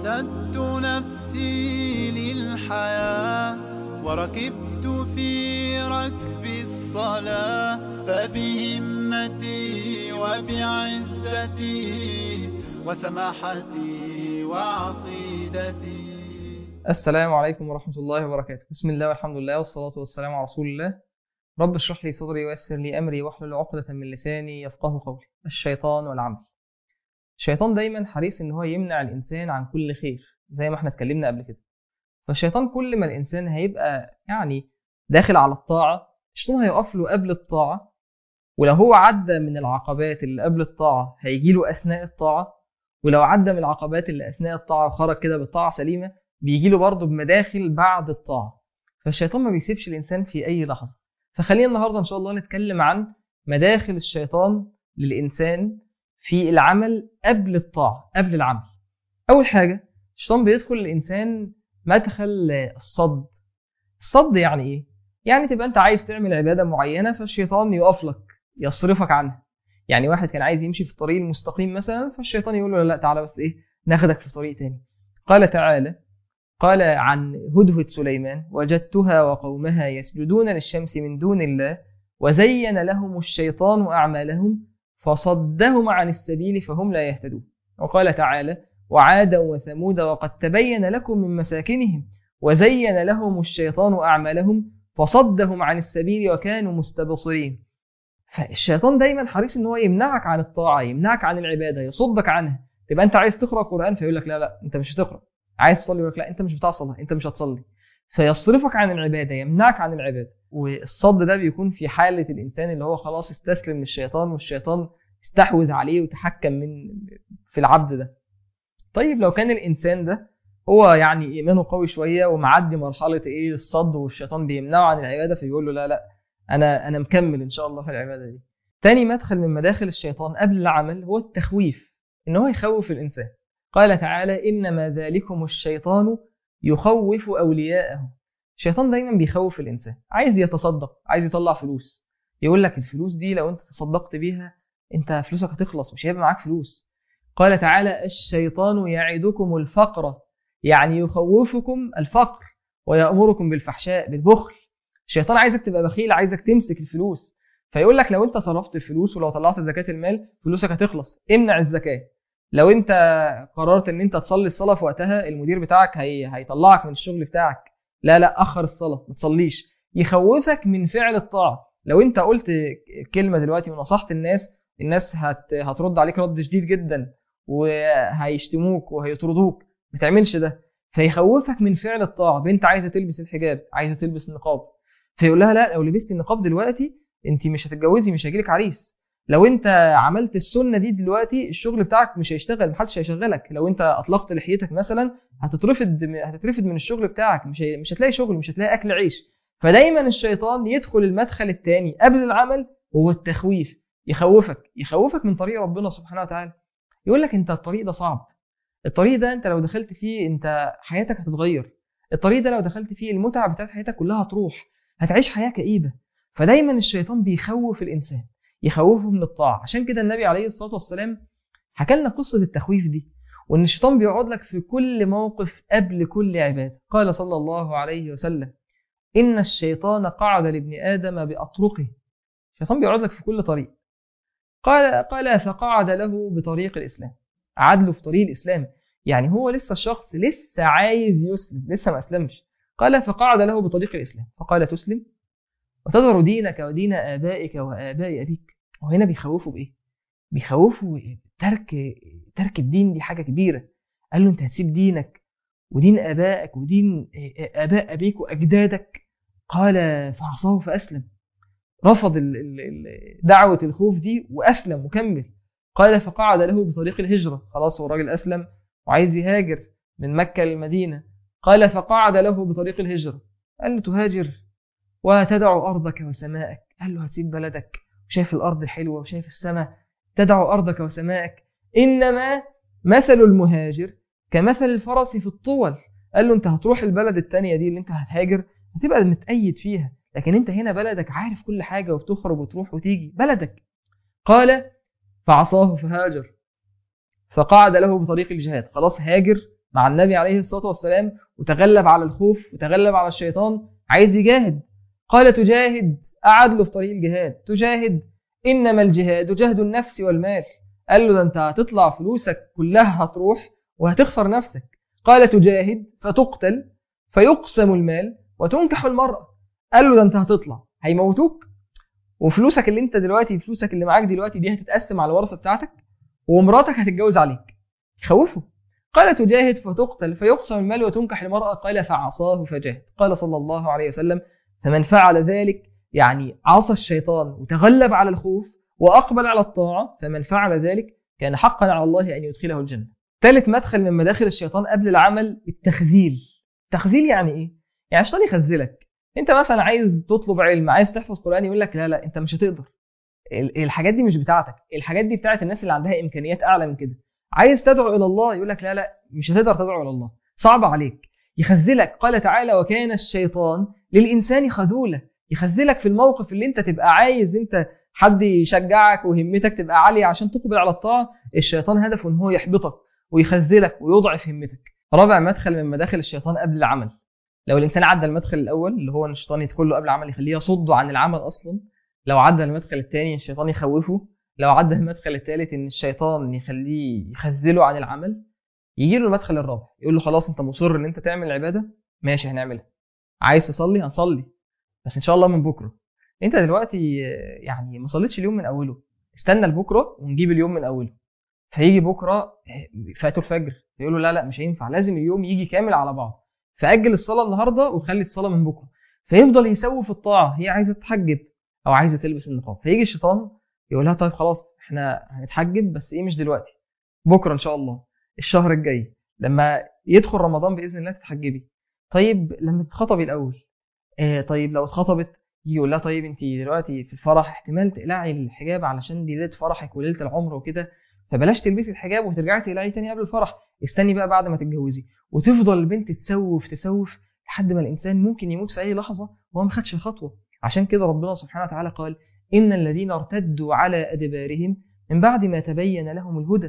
أعددت نفسي للحياة وركبت في ركب الصلاة فبهمتي وبعزتي وسماحتي وعقيدتي السلام عليكم ورحمة الله وبركاته بسم الله والحمد لله والصلاة والسلام على رسول الله رب اشرح لي صدري ويسر لي أمري واحلل عقدة من لساني يفقه قولي الشيطان والعمل الشيطان دايما حريص ان هو يمنع الانسان عن كل خير زي ما احنا اتكلمنا قبل كده فالشيطان كل ما الانسان هيبقى يعني داخل على الطاعة الشيطان هيقف له قبل الطاعة ولو هو عدى من العقبات اللي قبل الطاعة هيجي له أثناء الطاعة ولو عدى من العقبات اللي أثناء الطاعة وخرج كده بالطاعة سليمة بيجي له برضه بمداخل بعد الطاعة فالشيطان ما بيسيبش الإنسان في أي لحظة فخلينا النهاردة إن شاء الله نتكلم عن مداخل الشيطان للإنسان في العمل قبل الطاعة قبل العمل أول حاجة الشيطان بيدخل الإنسان مدخل الصد الصد يعني إيه؟ يعني تبقى أنت عايز تعمل عبادة معينة فالشيطان يقف لك يصرفك عنها يعني واحد كان عايز يمشي في الطريق المستقيم مثلا فالشيطان يقول له لا تعالى بس إيه ناخدك في طريق تاني قال تعالى قال عن هدهد سليمان وجدتها وقومها يسجدون للشمس من دون الله وزين لهم الشيطان أعمالهم فصدهم عن السبيل فهم لا يهتدون وقال تعالى وعادا وثمود وقد تبين لكم من مساكنهم وزين لهم الشيطان أعمالهم فصدهم عن السبيل وكانوا مستبصرين فالشيطان دايما حريص ان هو يمنعك عن الطاعة يمنعك عن العبادة يصدك عنها تبقى انت عايز تقرأ قرآن فيقول لك لا لا انت مش هتقرأ عايز تصلي يقول لك لا انت مش بتاع صلاة انت مش هتصلي فيصرفك عن العبادة يمنعك عن العبادة والصد ده بيكون في حالة الإنسان اللي هو خلاص استسلم للشيطان والشيطان استحوذ عليه وتحكم من في العبد ده طيب لو كان الإنسان ده هو يعني إيمانه قوي شوية ومعدي مرحلة إيه الصد والشيطان بيمنعه عن العبادة فيقول له لا لا أنا أنا مكمل إن شاء الله في العبادة دي تاني مدخل من مداخل الشيطان قبل العمل هو التخويف إن هو يخوف الإنسان قال تعالى إنما ذلكم الشيطان يخوف أولياءه الشيطان دايما بيخوف الإنسان عايز يتصدق عايز يطلع فلوس يقول لك الفلوس دي لو أنت تصدقت بيها أنت فلوسك هتخلص مش هيبقى معاك فلوس قال تعالى الشيطان يعدكم الفقر يعني يخوفكم الفقر ويأمركم بالفحشاء بالبخل الشيطان عايزك تبقى بخيل عايزك تمسك الفلوس فيقول لك لو انت صرفت الفلوس ولو طلعت زكاة المال فلوسك هتخلص امنع الزكاة لو انت قررت ان انت تصلي الصلاة في وقتها المدير بتاعك هي... هيطلعك من الشغل بتاعك لا لا اخر الصلاة ما تصليش يخوفك من فعل الطاعة لو انت قلت كلمة دلوقتي ونصحت الناس الناس هت... هترد عليك رد شديد جدا وهيشتموك وهيطردوك ما تعملش ده فيخوفك من فعل الطاعة بنت عايزة تلبس الحجاب عايزة تلبس النقاب فيقول لها لا لو لبستي النقاب دلوقتي انت مش هتتجوزي مش هيجيلك عريس لو انت عملت السنه دي دلوقتي الشغل بتاعك مش هيشتغل محدش هيشغلك لو انت اطلقت لحيتك مثلا هتترفد هتترفد من الشغل بتاعك مش هي... مش هتلاقي شغل مش هتلاقي اكل عيش فدايما الشيطان يدخل المدخل الثاني قبل العمل هو التخويف يخوفك يخوفك من طريق ربنا سبحانه وتعالى يقول لك انت الطريق ده صعب الطريق ده انت لو دخلت فيه انت حياتك هتتغير الطريق ده لو دخلت فيه المتعه بتاعت حياتك كلها هتروح هتعيش حياه كئيبه فدايما الشيطان بيخوف الانسان يخوفه من الطاعة عشان كده النبي عليه الصلاة والسلام حكى لنا قصة التخويف دي وان الشيطان بيقعد لك في كل موقف قبل كل عبادة قال صلى الله عليه وسلم إن الشيطان قعد لابن آدم بأطرقه الشيطان بيقعد لك في كل طريق قال قال فقعد له بطريق الإسلام عدله في طريق الإسلام يعني هو لسه الشخص لسه عايز يسلم لسه ما أسلمش قال فقعد له بطريق الإسلام فقال تسلم وتذر دينك ودين آبائك وآباء أبيك وهنا بيخوفوا بإيه؟ بيخوفوا ترك ترك الدين دي حاجة كبيرة قال له أنت هتسيب دينك ودين آبائك ودين آباء أبيك وأجدادك قال فعصاه فأسلم رفض دعوة الخوف دي وأسلم وكمل قال فقعد له بطريق الهجرة خلاص هو الراجل أسلم وعايز يهاجر من مكة للمدينة قال فقعد له بطريق الهجرة قال له تهاجر وتدع أرضك وسماءك قال له هتسيب بلدك وشايف الأرض الحلوة وشايف السماء تدع أرضك وسماءك إنما مثل المهاجر كمثل الفرس في الطول قال له أنت هتروح البلد التانية دي اللي أنت هتهاجر هتبقى متأيد فيها لكن أنت هنا بلدك عارف كل حاجة وبتخرج وتروح وتيجي بلدك قال فعصاه فهاجر فقعد له بطريق الجهاد خلاص هاجر مع النبي عليه الصلاة والسلام وتغلب على الخوف وتغلب على الشيطان عايز يجاهد قال تجاهد قعد له في طريق الجهاد تجاهد إنما الجهاد جهد النفس والمال قال له ده أنت هتطلع فلوسك كلها هتروح وهتخسر نفسك قال تجاهد فتقتل فيقسم المال وتنكح المرأة قال له ده أنت هتطلع هيموتوك وفلوسك اللي انت دلوقتي فلوسك اللي معاك دلوقتي دي هتتقسم على الورثه بتاعتك ومراتك هتتجوز عليك يخوفه قال تجاهد فتقتل فيقسم المال وتنكح المرأة قال فعصاه فجاهد قال صلى الله عليه وسلم فمن فعل ذلك يعني عصى الشيطان وتغلب على الخوف وأقبل على الطاعة فمن فعل ذلك كان حقا على الله أن يدخله الجنة ثالث مدخل من مداخل الشيطان قبل العمل التخذيل تخذيل يعني إيه؟ يعني الشيطان يخذلك انت مثلا عايز تطلب علم عايز تحفظ قرآن يقول لك لا لا انت مش هتقدر الحاجات دي مش بتاعتك الحاجات دي بتاعت الناس اللي عندها امكانيات اعلى من كده عايز تدعو الى الله يقول لك لا لا مش هتقدر تدعو الى الله صعب عليك يخذلك قال تعالى وكان الشيطان للانسان خذولا يخذلك في الموقف اللي انت تبقى عايز انت حد يشجعك وهمتك تبقى عاليه عشان تقبل على الطاعه الشيطان هدفه ان هو يحبطك ويخذلك ويضعف همتك رابع مدخل من مداخل الشيطان قبل العمل لو الانسان عدى المدخل الاول اللي هو ان الشيطان يدخل له قبل العمل يخليه يصده عن العمل اصلا لو عدى المدخل الثاني الشيطان يخوفه لو عدى المدخل الثالث ان الشيطان يخليه يخذله عن العمل يجي له المدخل الرابع يقول له خلاص انت مصر ان انت تعمل العباده ماشي هنعملها عايز تصلي هنصلي بس ان شاء الله من بكره انت دلوقتي يعني ما صليتش اليوم من اوله استنى لبكره ونجيب اليوم من اوله فيجي بكره فاتوا الفجر يقول له لا لا مش هينفع لازم اليوم يجي كامل على بعض فاجل الصلاه النهارده وخلي الصلاه من بكره فيفضل يسوي في الطاعه هي عايزه تتحجب او عايزه تلبس النقاب فيجي الشيطان يقول لها طيب خلاص احنا هنتحجب بس ايه مش دلوقتي بكره ان شاء الله الشهر الجاي لما يدخل رمضان باذن الله تتحجبي طيب لما تتخطبي الاول آه طيب لو اتخطبت يقول لها طيب انت دلوقتي في الفرح احتمال تقلعي الحجاب علشان دي ليله فرحك وليله العمر وكده فبلاش تلبسي الحجاب وترجعي تقلعي تاني قبل الفرح استني بقى بعد ما تتجوزي وتفضل البنت تسوف تسوف لحد ما الانسان ممكن يموت في اي لحظه وهو ما خدش الخطوه عشان كده ربنا سبحانه وتعالى قال ان الذين ارتدوا على ادبارهم من بعد ما تبين لهم الهدى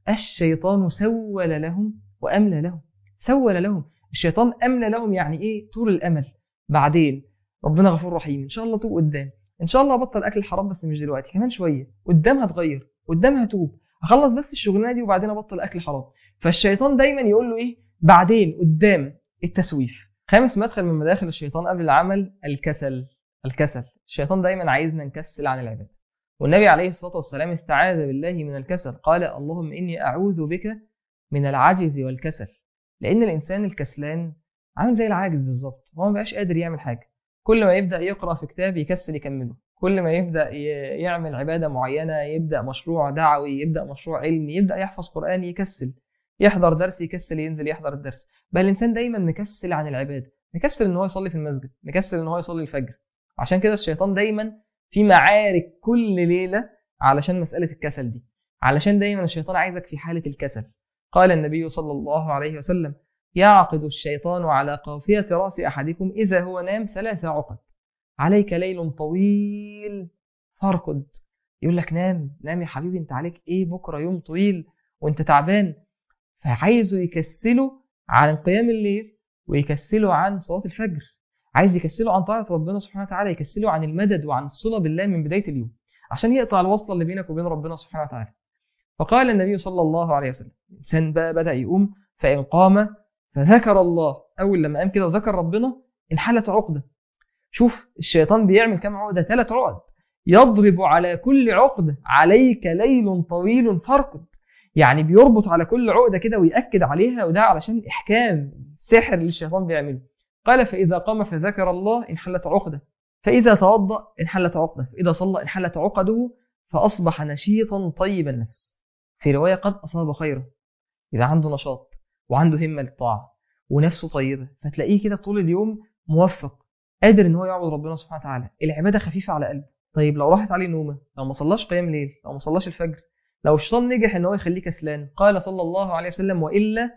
الشيطان سول لهم واملى لهم سول لهم الشيطان املى لهم يعني ايه طول الامل بعدين ربنا غفور رحيم ان شاء الله توب قدام ان شاء الله ابطل اكل الحرام بس مش دلوقتي كمان شويه قدام هتغير قدام هتوب هخلص بس الشغلانه دي وبعدين ابطل اكل حرام فالشيطان دايما يقول له ايه بعدين قدام التسويف خامس مدخل من مداخل الشيطان قبل العمل الكسل الكسل الشيطان دايما عايزنا نكسل عن العباده والنبي عليه الصلاه والسلام استعاذ بالله من الكسل قال اللهم اني اعوذ بك من العجز والكسل لان الانسان الكسلان عامل زي العاجز بالظبط هو ما بقاش قادر يعمل حاجه كل ما يبدا يقرا في كتاب يكسل يكمله كل ما يبدا يعمل عباده معينه يبدا مشروع دعوي يبدا مشروع علمي يبدا يحفظ قران يكسل يحضر درس يكسل ينزل يحضر الدرس بل الانسان دايما مكسل عن العباده مكسل ان هو يصلي في المسجد مكسل ان هو يصلي الفجر عشان كده الشيطان دايما في معارك كل ليله علشان مساله الكسل دي علشان دايما الشيطان عايزك في حاله الكسل قال النبي صلى الله عليه وسلم يعقد الشيطان على قافية رأس أحدكم إذا هو نام ثلاث عقد عليك ليل طويل فارقد يقول لك نام نام يا حبيبي انت عليك ايه بكرة يوم طويل وانت تعبان فعايزه يكسله عن قيام الليل ويكسله عن صلاة الفجر عايز يكسله عن طاعة ربنا سبحانه وتعالى يكسله عن المدد وعن الصلة بالله من بداية اليوم عشان يقطع الوصلة اللي بينك وبين ربنا سبحانه وتعالى فقال النبي صلى الله عليه وسلم الإنسان بقى بدأ يقوم فإن قام فذكر الله أول لما قام كده وذكر ربنا انحلت عقدة شوف الشيطان بيعمل كام عقدة ثلاث عقد يضرب على كل عقدة عليك ليل طويل فارقد يعني بيربط على كل عقدة كده ويأكد عليها وده علشان إحكام السحر اللي الشيطان بيعمله قال فإذا قام فذكر الله انحلت عقدة فإذا توضأ انحلت عقدة فإذا صلى انحلت عقده فأصبح نشيطا طيب النفس في رواية قد أصاب خيرا إذا عنده نشاط وعنده همة للطاعة ونفسه طيبة فتلاقيه كده طول اليوم موفق قادر ان هو يعبد ربنا سبحانه وتعالى العبادة خفيفة على قلبه طيب لو راحت عليه نومة لو ما صلاش قيام ليل لو ما صلاش الفجر لو الشيطان نجح ان هو يخليه كسلان قال صلى الله عليه وسلم والا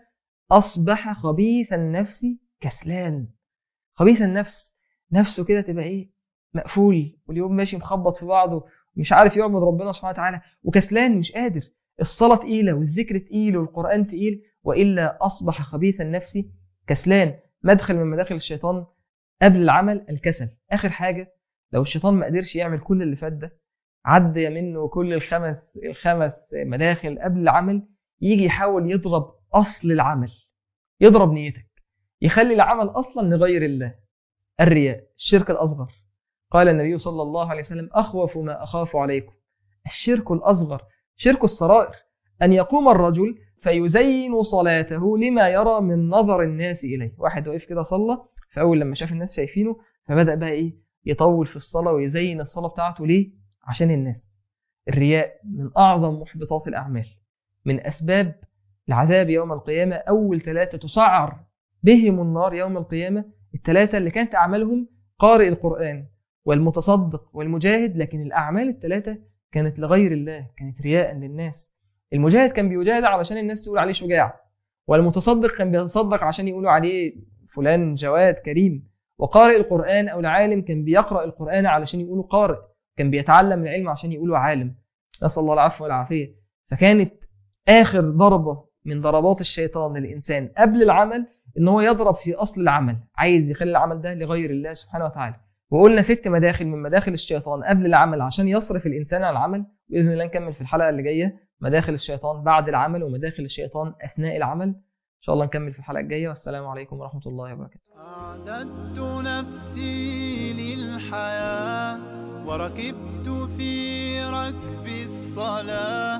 اصبح خبيث النفس كسلان خبيث النفس نفسه كده تبقى ايه مقفول واليوم ماشي مخبط في بعضه مش عارف يعبد ربنا سبحانه وتعالى وكسلان مش قادر الصلاة تقيلة والذكر تقيل والقرآن تقيل وإلا أصبح خبيث النفس كسلان مدخل من مداخل الشيطان قبل العمل الكسل آخر حاجة لو الشيطان ما قدرش يعمل كل اللي فات ده عدى منه كل الخمس الخمس مداخل قبل العمل يجي يحاول يضرب أصل العمل يضرب نيتك يخلي العمل أصلا لغير الله الرياء الشرك الأصغر قال النبي صلى الله عليه وسلم أخوف ما أخاف عليكم الشرك الأصغر شرك السرائر أن يقوم الرجل فيزين صلاته لما يرى من نظر الناس إليه واحد وقف كده صلى فأول لما شاف الناس شايفينه فبدأ بقى إيه يطول في الصلاة ويزين الصلاة بتاعته ليه عشان الناس الرياء من أعظم محبطات الأعمال من أسباب العذاب يوم القيامة أول ثلاثة تسعر بهم النار يوم القيامة الثلاثة اللي كانت أعمالهم قارئ القرآن والمتصدق والمجاهد لكن الأعمال الثلاثة كانت لغير الله كانت رياء للناس المجاهد كان بيجاهد علشان الناس تقول عليه شجاع والمتصدق كان بيتصدق عشان يقولوا عليه فلان جواد كريم وقارئ القرآن أو العالم كان بيقرأ القرآن علشان يقولوا قارئ كان بيتعلم العلم عشان يقولوا عالم نسأل الله العفو والعافية فكانت آخر ضربة من ضربات الشيطان للإنسان قبل العمل إن هو يضرب في أصل العمل عايز يخلي العمل ده لغير الله سبحانه وتعالى وقلنا ست مداخل من مداخل الشيطان قبل العمل عشان يصرف الإنسان عن العمل بإذن الله نكمل في الحلقة اللي جاية مداخل الشيطان بعد العمل ومداخل الشيطان أثناء العمل إن شاء الله نكمل في الحلقة الجاية والسلام عليكم ورحمة الله وبركاته أعددت نفسي للحياة وركبت في ركب الصلاة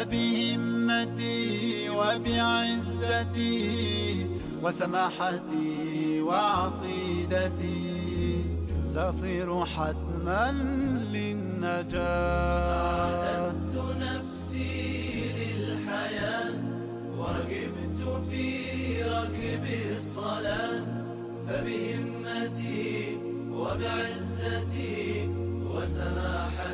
فبهمتي وبعزتي وسماحتي وعقيدتي سأصير حتما للنجاة أعددت نفسي للحياة وركبت في ركب الصلاة فبهمتي وبعزتي وسماحتي